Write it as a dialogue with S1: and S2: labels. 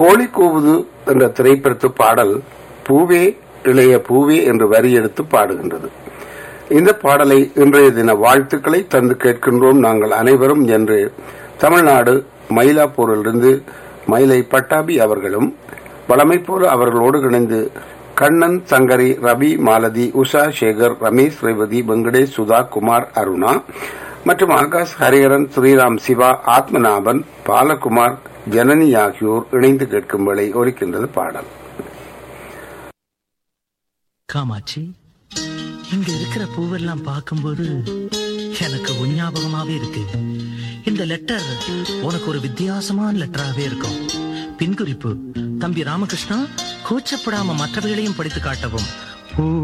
S1: கோழி கூவுது என்ற திரைப்படத்து பாடல் பூவே இளைய பூவே என்று வரி எடுத்து பாடுகின்றது இந்த பாடலை இன்றைய தின வாழ்த்துக்களை தந்து கேட்கின்றோம் நாங்கள் அனைவரும் என்று தமிழ்நாடு மயிலாப்பூரிலிருந்து மயிலை பட்டாபி அவர்களும் வளமை போல அவர்களோடு இணைந்து கண்ணன் சங்கரி ரவி மாலதி உஷா சேகர் ரமேஷ் ரேவதி வெங்கடேஷ் சுதா குமார் அருணா மற்றும் ஆகாஷ் ஹரிஹரன் ஸ்ரீராம் சிவா ஆத்மநாபன் பாலகுமார் ஜனனி ஆகியோர் இணைந்து கேட்கும் வேளை ஒலிக்கின்றது பாடல்
S2: காமாட்சி இங்க இருக்கிற பூவெல்லாம் பார்க்கும்போது எனக்கு உன் ஞாபகமாவே இருக்கு இந்த லெட்டர் உனக்கு ஒரு வித்தியாசமான லெட்டராவே இருக்கும் பின்குறிப்பு தம்பி ராமகிருஷ்ணா கூச்சப்படாம மற்றவைகளையும் படித்து காட்டவும் பூ